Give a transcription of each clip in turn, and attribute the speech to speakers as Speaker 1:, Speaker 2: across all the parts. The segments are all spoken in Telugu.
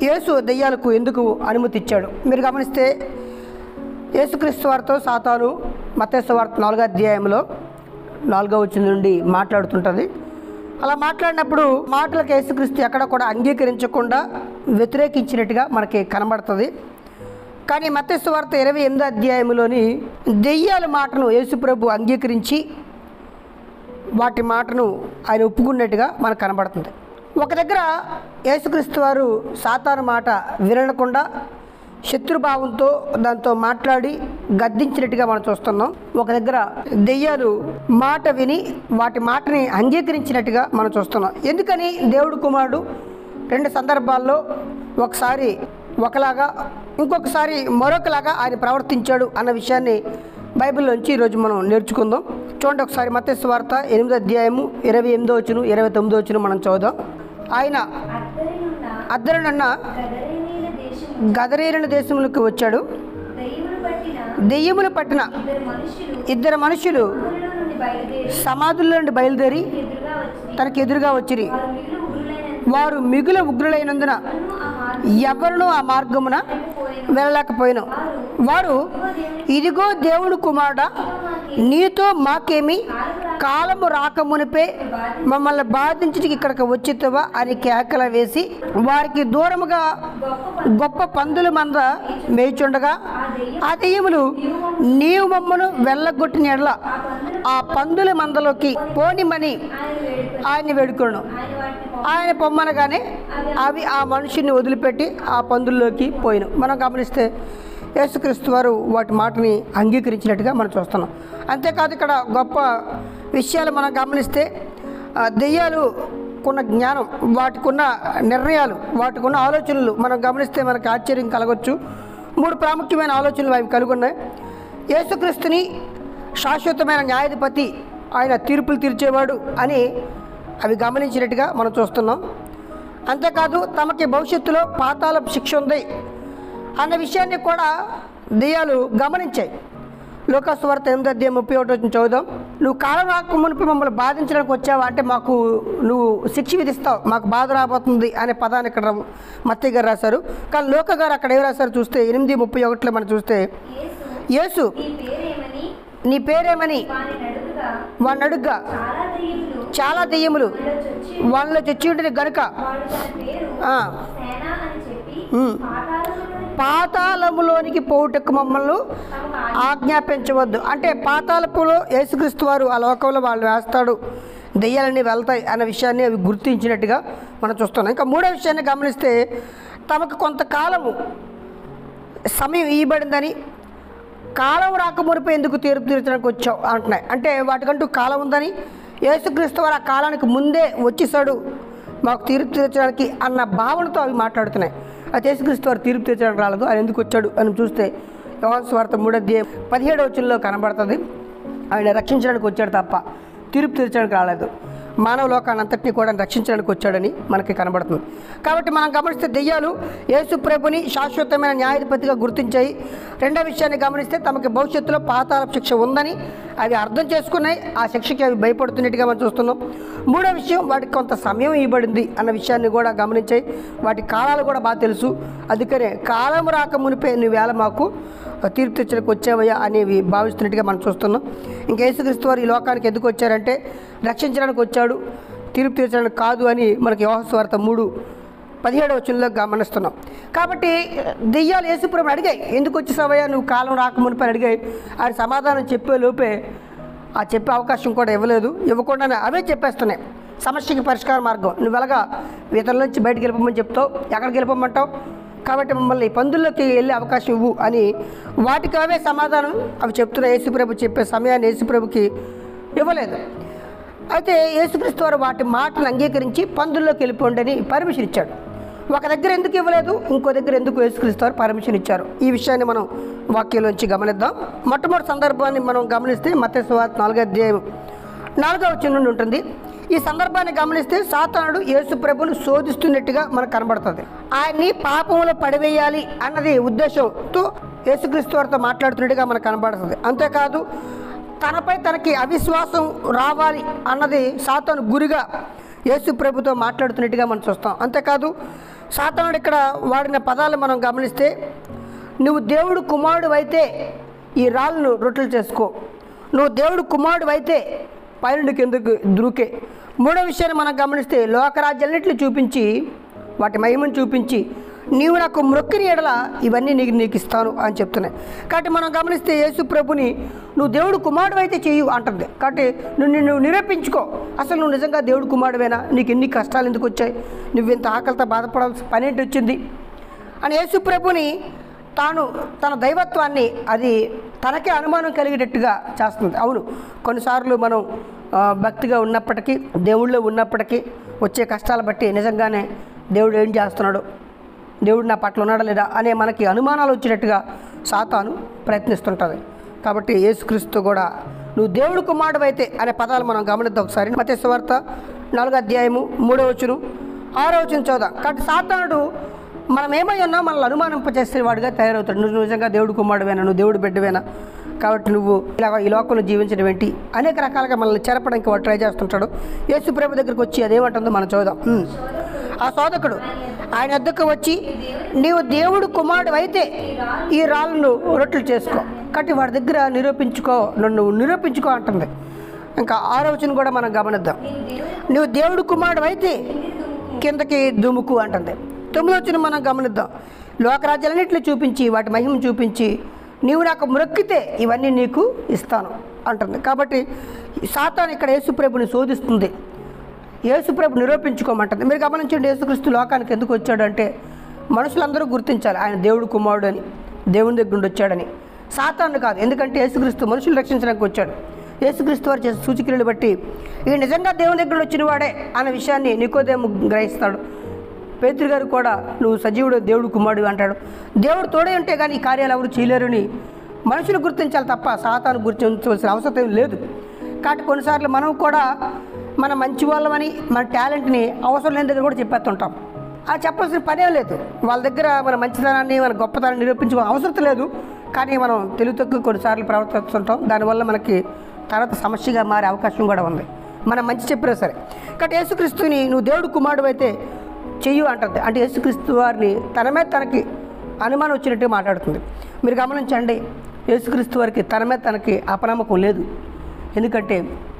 Speaker 1: యేసు దెయ్యాలకు ఎందుకు అనుమతి ఇచ్చాడు మీరు గమనిస్తే యేసుక్రీస్తు వారితో సాతాను మతేశ్వ వార్త నాలుగో అధ్యాయంలో నాలుగో వచ్చిన నుండి మాట్లాడుతుంటుంది అలా మాట్లాడినప్పుడు మాటలకు యేసుక్రీస్తు ఎక్కడ కూడా అంగీకరించకుండా వ్యతిరేకించినట్టుగా మనకి కనబడుతుంది కానీ మత్స్య వార్త ఇరవై ఎనిమిదో అధ్యాయంలోని దెయ్యాల మాటను యేసుప్రభు అంగీకరించి వాటి మాటను ఆయన ఒప్పుకున్నట్టుగా మనకు కనబడుతుంది ఒక దగ్గర యేసుక్రీస్తు వారు సాతాను మాట వినకుండా శత్రుభావంతో దాంతో మాట్లాడి గద్దించినట్టుగా మనం చూస్తున్నాం ఒక దగ్గర దెయ్యాలు మాట విని వాటి మాటని అంగీకరించినట్టుగా మనం చూస్తున్నాం ఎందుకని దేవుడు కుమారుడు రెండు సందర్భాల్లో ఒకసారి ఒకలాగా ఇంకొకసారి మరొకలాగా ఆయన ప్రవర్తించాడు అన్న విషయాన్ని బైబిల్లోంచి ఈరోజు మనం నేర్చుకుందాం చూడండి ఒకసారి మత్స్య వార్త ఎనిమిదో అధ్యాయము ఇరవై ఎనిమిదో వచ్చును ఇరవై తొమ్మిదో వచ్చును మనం చదువుదాం ఆయన
Speaker 2: అద్దరినున్న
Speaker 1: అద్దరునన్న
Speaker 2: గదరేనీల దేశము
Speaker 1: గదరేరిన దేశములకు వచ్చాడు
Speaker 2: దయ్యములు పట్టిన
Speaker 1: దెయ్యములు పట్టిన
Speaker 2: ఇద్దరు మనుషులు
Speaker 1: ఇద్దరు మనుషులు
Speaker 2: ఊరిలో నుండి బయలుదేరి
Speaker 1: సమాధుల నుండి బయలుదేరి
Speaker 2: ఎదురుగా వచ్చి
Speaker 1: తనకు ఎదురుగా వచ్చిరి
Speaker 2: వారు మిగులు
Speaker 1: వారు మిగుల
Speaker 2: ఉగ్రులైన
Speaker 1: ఉగ్రులైనందున
Speaker 2: ఆ మార్గం
Speaker 1: ఎవరునూ ఆ మార్గమున వెళ్ళలేకపోయాను వారు ఇదిగో దేవుడు కుమారుడా నీతో మాకేమి కాలము రాకమునిపే మమ్మల్ని బాధించి ఇక్కడికి వచ్చితవా అని కేకల వేసి వారికి దూరముగా గొప్ప పందుల మంద మేచుండగా ఆ దెయ్యములు నీవు మమ్మను వెళ్ళగొట్టిన ఎడల ఆ పందుల మందలోకి పోనిమని ఆయన్ని వేడుకోను ఆయన పొమ్మనగానే అవి ఆ మనుషుని వదిలిపెట్టి ఆ పందుల్లోకి పోయిన మనం గమనిస్తే యేసుక్రీస్తు వారు వాటి మాటని అంగీకరించినట్టుగా మనం చూస్తున్నాం అంతేకాదు ఇక్కడ గొప్ప విషయాలు మనం గమనిస్తే ఆ, దెయ్యాలు కున్న జ్ఞానం వాటికున్న నిర్ణయాలు వాటికున్న ఆలోచనలు మనం గమనిస్తే మనకు ఆశ్చర్యం కలగవచ్చు మూడు ప్రాముఖ్యమైన ఆలోచనలు అవి కలిగి ఉన్నాయి యేసుక్రీస్తుని శాశ్వతమైన న్యాయాధిపతి ఆయన తీర్పులు తీర్చేవాడు అని అవి గమనించినట్టుగా మనం చూస్తున్నాం అంతేకాదు తమకి భవిష్యత్తులో పాతాల శిక్ష ఉంది అన్న విషయాన్ని కూడా దెయ్యాలు గమనించాయి లోకాసు వార్త ఎనిమిది అధ్యాయం ముప్పై ఒకటి వచ్చిన చదువుదాం నువ్వు కాలం రాక మునిపి మమ్మల్ని బాధించడానికి వచ్చావా అంటే మాకు నువ్వు శిక్ష విధిస్తావు మాకు బాధ రాబోతుంది అనే పదాన్ని ఇక్కడ మత్తయ్య గారు రాశారు కానీ లోక గారు అక్కడ ఏం రాశారు చూస్తే ఎనిమిది ముప్పై ఒకటిలో మనం చూస్తే యేసు
Speaker 2: నీ పేరేమని
Speaker 1: నీ పేరేమని
Speaker 2: వాని నడుపుగా
Speaker 1: వాడిని అడుగ్గా
Speaker 2: చాలా దయ్యములు
Speaker 1: చాలా దెయ్యములు
Speaker 2: వారిలో చొచ్చి
Speaker 1: వాళ్ళలో తెచ్చి ఉంటుంది గనుక
Speaker 2: వాడు తన పేరు
Speaker 1: ఆ,
Speaker 2: సేన అని చెప్పి
Speaker 1: ఉమ్.
Speaker 2: పాతాళములోని
Speaker 1: పాతాళములోనికి పోవుటకు మమ్మల్ని
Speaker 2: తమకు
Speaker 1: ఆజ్ఞాపించవద్దు అంటే పాతాళపులో యేసుక్రీస్తు వారు ఆ లోకంలో వాళ్ళు వేస్తాడు దెయ్యాలన్నీ వెళ్తాయి అన్న విషయాన్ని అవి గుర్తించినట్టుగా మనం చూస్తున్నాం ఇంకా మూడో విషయాన్ని గమనిస్తే తమకు కొంతకాలము సమయం ఇవ్వబడిందని కాలం రాక మునిపై ఎందుకు తీర్పు తీర్చడానికి వచ్చావు అంటున్నాయి అంటే వాటికంటూ కాలం ఉందని యేసుక్రీస్తు వారు ఆ కాలానికి ముందే వచ్చేసాడు మాకు తీర్పు తీర్చడానికి అన్న భావనతో అవి మాట్లాడుతున్నాయి అయితే యేసుక్రీస్తు వారు తీర్పు తీర్చడానికి రాలేదు ఆయన ఎందుకు వచ్చాడు అని చూస్తే యోహాను వార్త మూడోధ్యాయం పదిహేడు వచ్చుల్లో కనబడుతుంది ఆయన రక్షించడానికి వచ్చాడు తప్ప తీర్పు తీర్చడానికి రాలేదు మానవ లోకాన్ని అంతటినీ కూడా రక్షించడానికి వచ్చాడని మనకి కనబడుతుంది కాబట్టి మనం గమనిస్తే దెయ్యాలు యేసు ప్రభుని శాశ్వతమైన న్యాయాధిపతిగా గుర్తించాయి రెండో విషయాన్ని గమనిస్తే తమకి భవిష్యత్తులో పాతాల శిక్ష ఉందని అవి అర్థం చేసుకున్నాయి ఆ శిక్షకి అవి భయపడుతున్నట్టుగా మనం చూస్తున్నాం మూడో విషయం వాటికి కొంత సమయం ఇవ్వబడింది అన్న విషయాన్ని కూడా గమనించాయి వాటి కాలాలు కూడా బాగా తెలుసు అందుకనే కాలం రాక మునిపే నువ్వు వేళ మాకు తీర్పు తెచ్చడానికి వచ్చావయ్యా అనేవి భావిస్తున్నట్టుగా మనం చూస్తున్నాం ఇంకా యేసుక్రీస్తు వారు ఈ లోకానికి ఎందుకు వచ్చారంటే రక్షించడానికి వచ్చాడు తీర్పు తీర్చడానికి కాదు అని మనకి యోహస్వార్త మూడు పదిహేడు వచనంలో గమనిస్తున్నాం కాబట్టి దెయ్యాలు యేసుప్రభుని అడిగాయి ఎందుకు వచ్చేసావయ్యా నువ్వు కాలం రాకమునిపై అడిగాయి ఆయన సమాధానం చెప్పే లోపే ఆ చెప్పే అవకాశం కూడా ఇవ్వలేదు ఇవ్వకుండానే అవే చెప్పేస్తున్నాయి సమస్యకి పరిష్కార మార్గం నువ్వు ఎలాగా ఇతరుల నుంచి బయటకు వెళ్ళిపోమని చెప్తావు ఎక్కడికి వెళ్ళిపోమంటావు కాబట్టి మమ్మల్ని పందుల్లోకి వెళ్ళే అవకాశం ఇవ్వు అని వాటికి అవే సమాధానం అవి చెప్తున్న యేసుప్రభు చెప్పే సమయాన్ని యేసుప్రభుకి ఇవ్వలేదు అయితే యేసుక్రీస్తు వారు వాటి మాటను అంగీకరించి పందుల్లోకి వెళ్ళిపోండి అని పర్మిషన్ ఇచ్చాడు ఒక దగ్గర ఎందుకు ఇవ్వలేదు ఇంకో దగ్గర ఎందుకు యేసుక్రీస్తు వారు పర్మిషన్ ఇచ్చారు ఈ విషయాన్ని మనం వాక్యంలోంచి గమనిద్దాం మొట్టమొదటి సందర్భాన్ని మనం గమనిస్తే మత్స్యవార్త నాలుగో అధ్యాయం నాలుగో వచ్చిన నుండి ఉంటుంది ఈ సందర్భాన్ని గమనిస్తే సాతానుడు యేసు ప్రభుని శోధిస్తున్నట్టుగా మనకు కనబడుతుంది ఆయన్ని పాపంలో పడివేయాలి అన్నది ఉద్దేశంతో యేసుక్రీస్తు వారితో మాట్లాడుతున్నట్టుగా మనకు కనబడుతుంది అంతేకాదు తనపై తనకి అవిశ్వాసం రావాలి అన్నది సాతాను గురిగా యేసు ప్రభుతో మాట్లాడుతున్నట్టుగా మనం చూస్తాం అంతేకాదు సాతానుడు ఇక్కడ వాడిన పదాలు మనం గమనిస్తే నువ్వు దేవుడు కుమారుడు అయితే ఈ రాళ్ళను రొట్టెలు చేసుకో నువ్వు దేవుడు కుమారుడు అయితే పైనుండి కిందకు దూకే మూడో విషయాన్ని మనం గమనిస్తే లోకరాజ్యాలన్నింటినీ చూపించి వాటి మహిమను చూపించి నీవు నాకు మొక్కిన ఎడల ఇవన్నీ నీకు నీకు ఇస్తాను అని చెప్తున్నాయి కాబట్టి మనం గమనిస్తే యేసు ప్రభుని నువ్వు దేవుడు కుమారుడు అయితే చెయ్యు అంటుంది కాబట్టి నువ్వు నిన్ను నిరూపించుకో అసలు నువ్వు నిజంగా దేవుడు కుమారుడువేనా నీకు ఎన్ని కష్టాలు ఎందుకు వచ్చాయి నువ్వు ఇంత ఆకలితో బాధపడాల్సిన పని ఏంటి వచ్చింది అని యేసు ప్రభుని తాను తన దైవత్వాన్ని అది తనకే అనుమానం కలిగేటట్టుగా చేస్తుంది అవును కొన్నిసార్లు మనం ఆ, భక్తిగా ఉన్నప్పటికీ దేవుళ్ళో ఉన్నప్పటికీ వచ్చే కష్టాలు బట్టి నిజంగానే దేవుడు ఏం చేస్తున్నాడు దేవుడు నా పట్ల ఉన్నాడా లేదా అనే మనకి అనుమానాలు వచ్చేటట్టుగా సాతాను ప్రయత్నిస్తుంటుంది కాబట్టి యేసుక్రీస్తు కూడా నువ్వు దేవుడు కుమారుడు అయితే అనే పదాలు మనం గమనిద్దాం ఒకసారి మత్స్యవార్త నాలుగో అధ్యాయము మూడో వచ్చును ఆరో వచ్చిన చదువుదాం కాబట్టి సాతానుడు మనం ఏమై ఉన్నా మనల్ని అనుమానింపచేసే వాడిగా తయారవుతాడు నువ్వు నిజంగా దేవుడు కుమారుడువేనా నువ్వు దేవుడు బిడ్డవేనా కాబట్టి నువ్వు ఇలా ఈ లోకంలో జీవించడం ఏంటి అనేక రకాలుగా మనల్ని చెరపడానికి వాడు ట్రై చేస్తుంటాడు యేసు ప్రభు దగ్గరికి వచ్చి అదేమంటుందో మనం చూద్దాం ఉమ్. ఆ శోధకుడు ఆయన వద్దకు వచ్చి నీవు దేవుడు కుమారుడు అయితే ఈ రాళ్ళను రొట్టెలు చేసుకో కాబట్టి వాడి దగ్గర నిరూపించుకో నన్ను నిరూపించుకో అంటుంది ఇంకా ఆరోచన కూడా మనం గమనిద్దాం నువ్వు దేవుడు కుమారుడు అయితే కిందకి దుముకు అంటుంది తొమ్మిది వచ్చిన మనం గమనిద్దాం లోకరాజ్యాలన్నింటినీ చూపించి వాటి మహిమ చూపించి నీవు నాకు మొక్కితే ఇవన్నీ నీకు ఇస్తాను అంటుంది కాబట్టి సాతాను ఇక్కడ యేసుప్రభుని శోధిస్తుంది యేసుప్రభు నిరూపించుకోమంటుంది మీరు గమనించండి యేసుక్రీస్తు లోకానికి ఎందుకు వచ్చాడంటే మనుషులందరూ గుర్తించాలి ఆయన దేవుడు కుమారుడు అని దేవుని దగ్గర నుండి వచ్చాడని సాతాను కాదు ఎందుకంటే యేసుక్రీస్తు మనుషులు రక్షించడానికి వచ్చాడు యేసుక్రీస్తు వారు చేసే సూచికలను బట్టి ఈ నిజంగా దేవుని దగ్గర నుండి వచ్చిన వాడే అనే విషయాన్ని నికోదేము గ్రహిస్తాడు పేతురు గారు కూడా నువ్వు సజీవుడు దేవుడు కుమారుడు అంటాడు దేవుడు తోడే ఉంటే కానీ ఈ కార్యాలు ఎవరు చేయలేరని మనుషులు గుర్తించాలి తప్ప సాతాను గుర్తించవలసిన అవసరం ఏం లేదు కాబట్టి కొన్నిసార్లు మనం కూడా మన మంచి వాళ్ళమని మన టాలెంట్ని అవసరం లేని దగ్గర కూడా చెప్పేస్తుంటాం ఆ చెప్పాల్సిన పనే లేదు వాళ్ళ దగ్గర మన మంచితనాన్ని మన గొప్పతనాన్ని నిరూపించుకోవాల్సిన అవసరం లేదు కానీ మనం తెలుగు తక్కువ కొన్నిసార్లు ప్రవర్తిస్తుంటాం దానివల్ల మనకి తర్వాత సమస్యగా మారే అవకాశం కూడా ఉంది మనం మంచి చెప్పినా సరే కాబట్టి యేసుక్రీస్తుని నువ్వు దేవుడు కుమారుడు అయితే చెయ్యు అంటుంది అంటే యేసుక్రీస్తు వారిని తన మీద తనకి అనుమానం వచ్చినట్టు మాట్లాడుతుంది మీరు గమనించండి యేసుక్రీస్తు వారికి తన మీద తనకి అపనమ్మకం లేదు ఎందుకంటే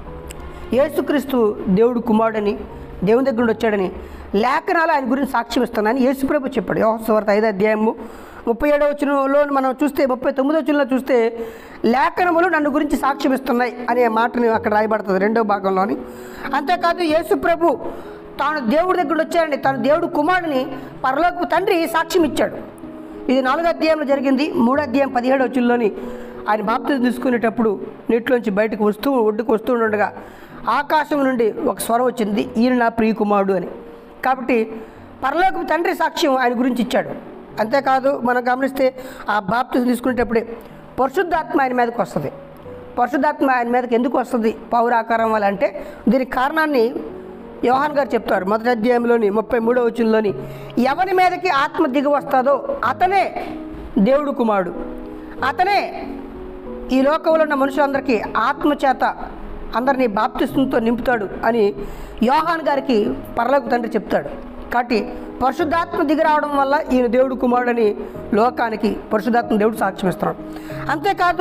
Speaker 1: యేసుక్రీస్తు దేవుడు కుమారుడని దేవుని దగ్గర నుండి వచ్చాడని లేఖనాలు ఆయన గురించి సాక్ష్యం ఇస్తున్నానని యేసుప్రభు చెప్పాడు యోహస్వార్త ఐదో అధ్యాయము ముప్పై ఏడో వచనంలో మనం చూస్తే ముప్పై తొమ్మిదో వచనంలో చూస్తే లేఖనములు నన్ను గురించి సాక్ష్యం ఇస్తున్నాయి అనే మాటని అక్కడ రాయబడుతుంది రెండో భాగంలోని అంతేకాదు యేసుప్రభు తాను దేవుడి దగ్గర వచ్చాడని తాను దేవుడు కుమారుడిని పరలోకపు తండ్రి సాక్ష్యం ఇచ్చాడు ఇది నాలుగో అధ్యాయంలో జరిగింది మూడో అధ్యాయం పదిహేడు వచ్చుల్లోని ఆయన బాప్తిజం తీసుకునేటప్పుడు నీటిలోంచి బయటకు వస్తూ ఒడ్డుకు వస్తూ ఉండగా ఆకాశం నుండి ఒక స్వరం వచ్చింది ఈయన నా ప్రియ కుమారుడు అని కాబట్టి పరలోకపు తండ్రి సాక్ష్యం ఆయన గురించి ఇచ్చాడు అంతేకాదు మనం గమనిస్తే ఆ బాప్తిజం తీసుకునేటప్పుడే పరిశుద్ధాత్మ ఆయన మీదకి వస్తుంది పరిశుద్ధాత్మ ఆయన మీదకి ఎందుకు వస్తుంది పౌరాకారం వల్ల అంటే దీనికి కారణాన్ని యోహాన్ గారు చెప్తారు మొదటి అధ్యాయంలోని ముప్పై మూడో వచనంలోని ఎవరి మీదకి ఆత్మ దిగి వస్తుందో అతనే దేవుడు కుమారుడు అతనే ఈ లోకంలో ఉన్న మనుషులందరికీ ఆత్మ చేత అందరినీ బాప్తిస్తంతో నింపుతాడు అని యోహాన్ గారికి పరలోక తండ్రి చెప్తాడు కాబట్టి పరిశుద్ధాత్మ దిగి రావడం వల్ల ఈయన దేవుడు కుమారుడని లోకానికి పరిశుద్ధాత్మ దేవుడు సాక్ష్యం ఇస్తున్నాడు అంతేకాదు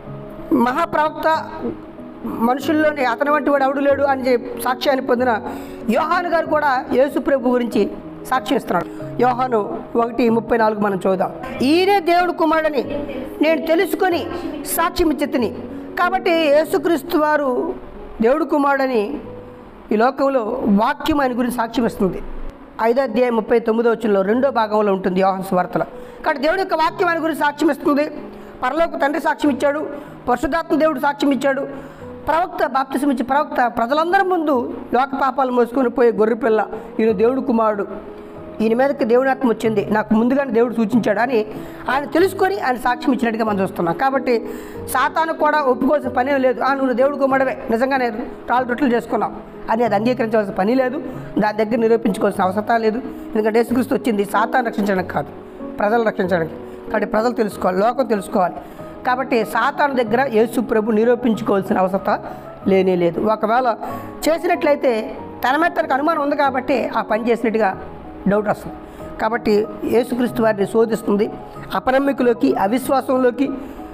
Speaker 1: మహాప్రవక్త మనుషుల్లోని అతని వంటి వాడు ఎవడు లేడు అని చెప్పి సాక్ష్యాన్ని పొందిన యోహాను గారు కూడా యేసు ప్రభు గురించి సాక్ష్యం ఇస్తున్నాడు యోహాను ఒకటి ముప్పై నాలుగు మనం చూద్దాం ఈయనే దేవుడు కుమారుడని నేను తెలుసుకొని సాక్ష్యం ఇచ్చెత్తిని కాబట్టి యేసుక్రీస్తు వారు దేవుడు కుమారుడని ఈ లోకంలో వాక్యం ఆయన గురించి సాక్ష్యం ఇస్తుంది ఐదో అధ్యాయం ముప్పై తొమ్మిదో వచ్చంలో రెండో భాగంలో ఉంటుంది యోహాను వార్తలో కాబట్టి దేవుడి యొక్క వాక్యం ఆయన గురించి సాక్ష్యం ఇస్తుంది పరలోక తండ్రి సాక్ష్యం ఇచ్చాడు పరిశుద్ధాత్మ దేవుడు సాక్ష్యం ఇచ్చాడు ప్రవక్త బాప్తిసం ఇచ్చి ప్రవక్త ప్రజలందరి ముందు లోక పాపాలు మోసుకొని పోయే గొర్రెపిల్ల ఈయన దేవుడు కుమారుడు ఈయన మీదకి దేవుని ఆత్మ వచ్చింది నాకు ముందుగానే దేవుడు సూచించాడు అని ఆయన తెలుసుకొని ఆయన సాక్ష్యం ఇచ్చినట్టుగా మనం చూస్తున్నాం కాబట్టి సాతాను కూడా ఒప్పుకోవాల్సిన పని ఏం లేదు ఆ నువ్వు దేవుడు కుమారుడవే నిజంగానే రాళ్ళు రొట్టెలు చేసుకున్నావు అని అది అంగీకరించవలసిన పని లేదు దాని దగ్గర నిరూపించుకోవాల్సిన అవసరం లేదు ఎందుకంటే యేసుక్రీస్తు వచ్చింది సాతాను రక్షించడానికి కాదు ప్రజలు రక్షించడానికి కాబట్టి ప్రజలు తెలుసుకోవాలి లోకం తెలుసుకోవాలి కాబట్టి సాతాను దగ్గర యేసు ప్రభు నిరూపించుకోవాల్సిన అవసరం లేనే లేదు ఒకవేళ చేసినట్లయితే తన మీద తనకు అనుమానం ఉంది కాబట్టి ఆ పని చేసినట్టుగా డౌట్ వస్తుంది కాబట్టి యేసుక్రీస్తు వారిని శోధిస్తుంది అపనమ్మికలోకి అవిశ్వాసంలోకి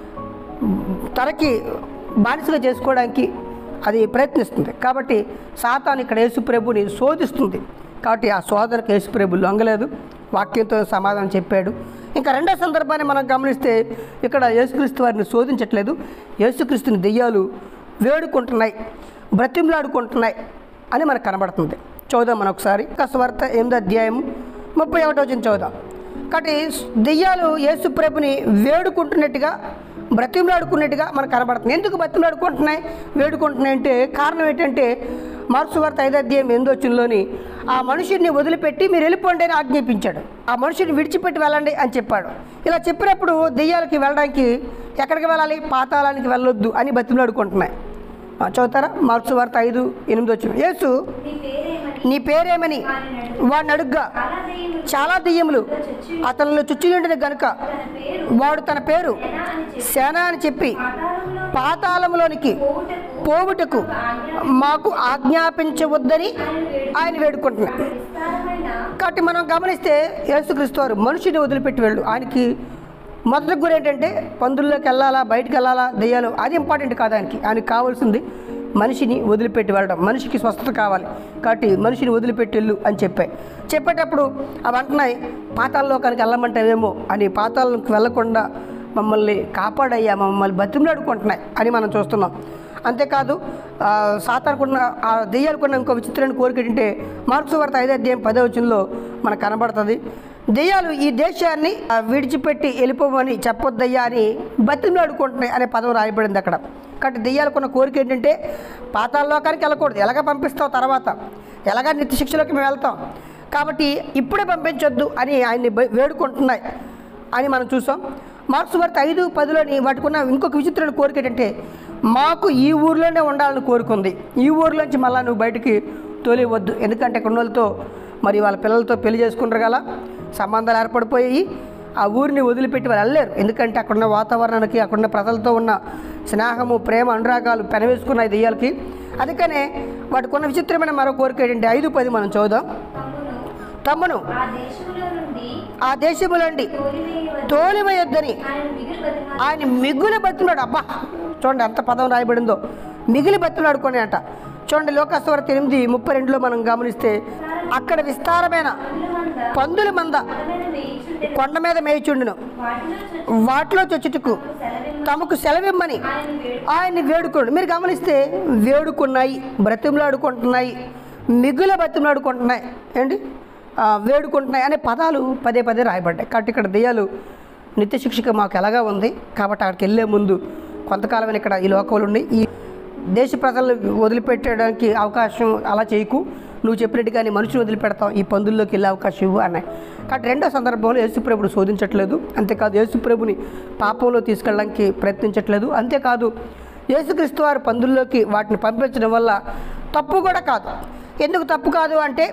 Speaker 1: తనకి బానిసగా చేసుకోవడానికి అది ప్రయత్నిస్తుంది కాబట్టి సాతాను ఇక్కడ యేసుప్రభుని శోధిస్తుంది కాబట్టి ఆ శోధనకు యేసుప్రభు లొంగలేదు వాక్యంతో సమాధానం చెప్పాడు ఇంకా రెండో సందర్భాన్ని మనం గమనిస్తే ఇక్కడ యేసుక్రీస్తు వారిని శోధించట్లేదు యేసుక్రీస్తుని దెయ్యాలు వేడుకుంటున్నాయి బ్రతిమలాడుకుంటున్నాయి అని మనకు కనబడుతుంది చూద్దాం మనం ఒకసారి కసవార్త ఎనిమిది అధ్యాయం ముప్పై ఒకటో వచ్చిన చూద్దాం కాబట్టి దెయ్యాలు యేసు ప్రభుని వేడుకుంటున్నట్టుగా బ్రతిమలాడుకున్నట్టుగా మనకు కనబడుతుంది ఎందుకు బ్రతిమలాడుకుంటున్నాయి వేడుకుంటున్నాయి అంటే కారణం ఏంటంటే మార్క్స్ వార్త ఐదు అధ్యాయం ఎనిమిదొచ్చులోని ఆ మనుషుడిని వదిలిపెట్టి మీరు వెళ్ళిపోండి అని ఆజ్ఞాపించాడు ఆ మనుషుడిని విడిచిపెట్టి వెళ్ళండి అని చెప్పాడు ఇలా చెప్పినప్పుడు దెయ్యాలకి వెళ్ళడానికి ఎక్కడికి వెళ్ళాలి పాతాళానికి వెళ్ళొద్దు అని బతిమలాడుకుంటున్నాయి ఆ, చదువుతారా మార్క్స్ వార్త ఐదు ఎనిమిది వచ్చిన యేసు
Speaker 2: నీ పేరేమని
Speaker 1: నీ పేరేమని వాడిని అడుగ్గా
Speaker 2: చాలా దయ్యములు
Speaker 1: చాలా దెయ్యములు అతనిలో చుచ్చులుండిన గనుక
Speaker 2: తన పేరు
Speaker 1: వాడు తన పేరు
Speaker 2: ఎలా అని చెప్పి
Speaker 1: సేన అని చెప్పి
Speaker 2: పాతాళంలో
Speaker 1: పాతాళంలోనికి
Speaker 2: పోవుటకు
Speaker 1: పోవుటకు మాకు ఆజ్ఞాపించవద్దని ఆయన వేడుకుంటున్నాడు
Speaker 2: విస్తారమైన
Speaker 1: కాబట్టి మనం గమనిస్తే యేసుక్రీస్తు వారు మనిషిని వదిలిపెట్టి వెళ్ళు ఆయనకి మొదటి గురి ఏంటంటే పందుల్లోకి వెళ్ళాలా బయటికి వెళ్ళాలా దెయ్యాలు అది ఇంపార్టెంట్ కాదు ఆయనకి ఆయనకి కావాల్సింది మనిషిని వదిలిపెట్టి వెళ్ళడం మనిషికి స్వస్థత కావాలి కాబట్టి మనిషిని వదిలిపెట్టి వెళ్ళు అని చెప్పాయి చెప్పేటప్పుడు అవి అంటున్నాయి పాతాల్లోకానికి వెళ్ళమంటావేమో అని పాతాలకు వెళ్ళకుండా మమ్మల్ని కాపాడయ్యా మమ్మల్ని బతిమలాడుకుంటున్నాయి అని మనం చూస్తున్నాం అంతేకాదు ఆ, సాతానుకున్న ఆ దెయ్యాలకున్న ఇంకో విచిత్రమైన కోరిక ఏంటంటే మార్క్స్ వార్త ఐదో అధ్యాయం పదో వచనంలో మనకు కనబడుతుంది దెయ్యాలు ఈ దేశాన్ని ఆ, విడిచిపెట్టి వెళ్ళిపోమని చెప్పొద్దయ్యా అని బతిమలాడుకుంటున్నాయి అనే పదం రాయబడింది అక్కడ కాబట్టి దెయ్యాలకున్న కోరిక ఏంటంటే పాతాల్లోకానికి వెళ్ళకూడదు ఎలాగ పంపిస్తావు తర్వాత ఎలాగ నిత్య శిక్షలోకి మేము వెళ్తాం కాబట్టి ఇప్పుడే పంపించొద్దు అని ఆయన్ని బ- వేడుకుంటున్నాయి అని మనం చూసాం మార్క్స్ వార్త ఐదు పదిలోని వాటికున్న ఇంకొక విచిత్రమైన కోరిక ఏంటంటే మాకు ఈ ఊర్లోనే ఉండాలని కోరుకుంది ఈ ఊర్లోంచి మళ్ళీ నువ్వు బయటికి తోలివద్దు ఎందుకంటే కొన్ని వాళ్ళతో మరి వాళ్ళ పిల్లలతో పెళ్లి చేసుకుంటారు కదా సంబంధాలు ఏర్పడిపోయాయి ఆ ఊరిని వదిలిపెట్టి వాళ్ళు వెళ్ళలేరు ఎందుకంటే అక్కడున్న వాతావరణానికి అక్కడున్న ప్రజలతో ఉన్న స్నేహము ప్రేమ అనురాగాలు పెనవేసుకున్నాయి దెయ్యాలకి అందుకనే వాటికున్న విచిత్రమైన మరో కోరిక ఏంటంటే ఐదు పది మనం చూద్దాం
Speaker 2: తమ్మును
Speaker 1: తమ్మును
Speaker 2: ఆ దేశంలో నుండి
Speaker 1: ఆ దేశములండి
Speaker 2: తోలివేయవద్దు
Speaker 1: తోలివేయొద్దని
Speaker 2: ఆయన మిగులు బతిమాలి
Speaker 1: ఆయన మిగులు బతున్నాడు అబ్బా చూడండి ఎంత పదం రాయబడిందో మిగిలి బతున్నాడుకొని అంట చూడండి లోకస్వరత ఎనిమిది ముప్పై రెండులో మనం గమనిస్తే అక్కడ విస్తారమైన
Speaker 2: మంద
Speaker 1: పందుల మంద
Speaker 2: బలమైన వేయిచుండెను.
Speaker 1: కొండ మీద మేయిచుండును
Speaker 2: వాటిలో చొచ్చి
Speaker 1: వాటిలో చొచ్చుటకు
Speaker 2: సెలవిమ్మ
Speaker 1: తమకు సెలవిమ్మని
Speaker 2: ఆయన వేడు
Speaker 1: ఆయన్ని వేడుకోండి మీరు గమనిస్తే వేడుకున్నాయి బ్రతిమలాడుకుంటున్నాయి మిగుల బ్రతిమలాడుకుంటున్నాయి ఏంటి ఆ, వేడుకుంటున్నాయి అనే పదాలు పదే పదే రాయబడ్డాయి కాబట్టి ఇక్కడ దెయ్యాలు నిత్య శిక్షక మాకు ఎలాగా ఉంది కాబట్టి అక్కడికి వెళ్ళే ముందు కొంతకాలమైన ఇక్కడ ఈ లోకంలో ఉండి ఈ దేశ ప్రజలను వదిలిపెట్టడానికి అవకాశం అలా చేయకు నువ్వు చెప్పినట్టుగా నీ మనుషులు వదిలిపెడతావు ఈ పందుల్లోకి వెళ్ళే అవకాశం ఇవ్వు అన్నాయి కాబట్టి రెండో సందర్భంలో యేసుప్రభుని శోధించట్లేదు అంతేకాదు యేసుప్రభుని పాపంలో తీసుకెళ్ళడానికి ప్రయత్నించట్లేదు అంతేకాదు యేసుక్రీస్తు వారు పందుల్లోకి వాటిని పంపించడం వల్ల తప్పు కూడా కాదు ఎందుకు తప్పు కాదు అంటే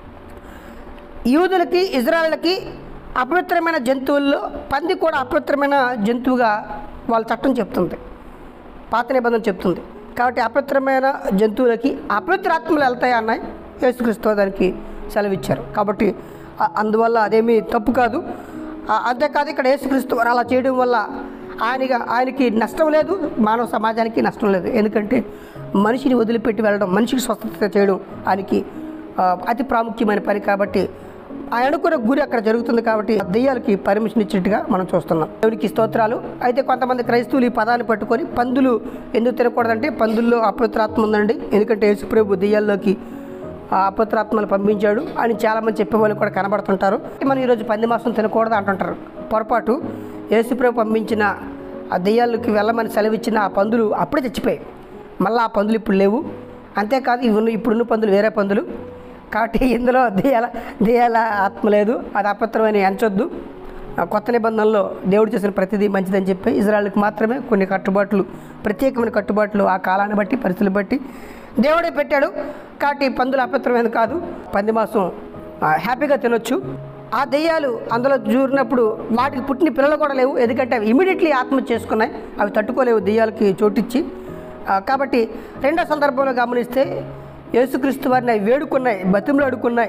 Speaker 1: యూదులకి ఇజ్రాయళ్ళకి అపవిత్రమైన జంతువుల్లో పంది కూడా అపవిత్రమైన జంతువుగా వాళ్ళ చట్టం చెప్తుంది పాత నిబంధన చెప్తుంది కాబట్టి అపవిత్రమైన జంతువులకి అపవిత్ర ఆత్మలు వెళ్తాయి అన్నాయి యేసుక్రీస్తు దానికి సెలవిచ్చారు కాబట్టి ఆ- అందువల్ల అదేమీ తప్పు కాదు ఆ- అంతేకాదు ఇక్కడ యేసుక్రీస్తు వారు అలా చేయడం వల్ల ఆయనగా ఆయనకి నష్టం లేదు మానవ సమాజానికి నష్టం లేదు ఎందుకంటే మనిషిని వదిలిపెట్టి వెళ్ళడం మనిషికి స్వస్థత చేయడం ఆయనకి ఆ, అతి ప్రాముఖ్యమైన పని కాబట్టి ఆయన అనుకున్న గురి అక్కడ జరుగుతుంది కాబట్టి ఆ దెయ్యాలకి పర్మిషన్ ఇచ్చినట్టుగా మనం చూస్తున్నాం దేవునికి స్తోత్రాలు అయితే కొంతమంది క్రైస్తవులు ఈ పదాన్ని పట్టుకొని పందులు ఎందుకు తినకూడదంటే పందుల్లో అపవిత్రాత్మ ఉందండి ఎందుకంటే యేసుప్రభు దెయ్యాల్లోకి ఆ అపవిత్రాత్మలు పంపించాడు అని చాలామంది చెప్పేవాళ్ళు కూడా కనబడుతుంటారు మనం ఈరోజు పంది మాంసం తినకూడదు అంటుంటారు పొరపాటు యేసుప్రభు పంపించిన ఆ దెయ్యాలకి వెళ్ళమని సెలవిచ్చిన ఆ పందులు అప్పుడే చచ్చిపోయాయి మళ్ళీ ఆ పందులు ఇప్పుడు లేవు అంతేకాదు ఇవి ఉన్న ఇప్పుడున్న పందులు వేరే పందులు కాబట్టి ఇందులో దెయ్యాల దెయ్యాల ఆత్మ లేదు అది అపవిత్రమైన ఎంచొద్దు ఆ కొత్త నిబంధనలో దేవుడు చేసిన ప్రతిదీ మంచిదని చెప్పి ఇజ్రాయల్కి మాత్రమే కొన్ని కట్టుబాట్లు ప్రత్యేకమైన కట్టుబాట్లు ఆ కాలాన్ని బట్టి పరిస్థితులు బట్టి దేవుడే పెట్టాడు కాబట్టి పందులు అపవిత్రమైనది కాదు పంది మాంసం ఆ, హ్యాపీగా తినొచ్చు ఆ దెయ్యాలు అందులో జూరినప్పుడు వాటికి పుట్టిన పిల్లలు కూడా లేవు ఎందుకంటే అవి ఇమీడియట్లీ ఆత్మహత్య చేసుకున్నాయి అవి తట్టుకోలేవు దెయ్యాలకి చోటిచ్చి ఆ, కాబట్టి రెండో సందర్భంలో గమనిస్తే యేసుక్రీస్తు వారిని అవి వేడుకున్నాయి బతిమలు అడుకున్నాయి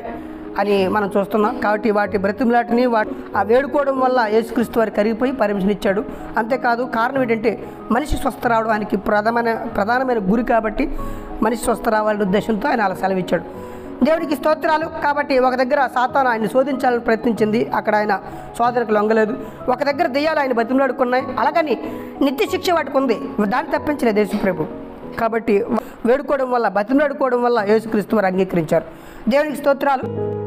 Speaker 1: అని మనం చూస్తున్నాం కాబట్టి వాటి బ్రతిమలాటిని వాటి ఆ వేడుకోవడం వల్ల యేసుక్రీస్తు వారి కరిగిపోయి పర్మిషన్ ఇచ్చాడు అంతేకాదు కారణం ఏంటంటే మనిషి స్వస్థ రావడానికి ప్రధానమైన ప్రధానమైన గురి కాబట్టి మనిషి స్వస్థ రావాలనే ఉద్దేశంతో ఆయన అలా సెలవిచ్చాడు దేవునికి స్తోత్రాలు కాబట్టి ఒక దగ్గర సాతాను ఆయన శోధించాలని ప్రయత్నించింది అక్కడ ఆయన సోదరికి లొంగలేదు ఒక దగ్గర దెయ్యాలు ఆయన బతిమలాడుకున్నాయి అలాగని నిత్య శిక్ష వాటికి ఉంది దాన్ని తప్పించలేదు యేసుప్రభు కాబట్టి వేడుకోవడం వల్ల బతిమలాడుకోవడం వల్ల యేసుక్రీస్తు వారు అంగీకరించారు దేవునికి స్తోత్రాలు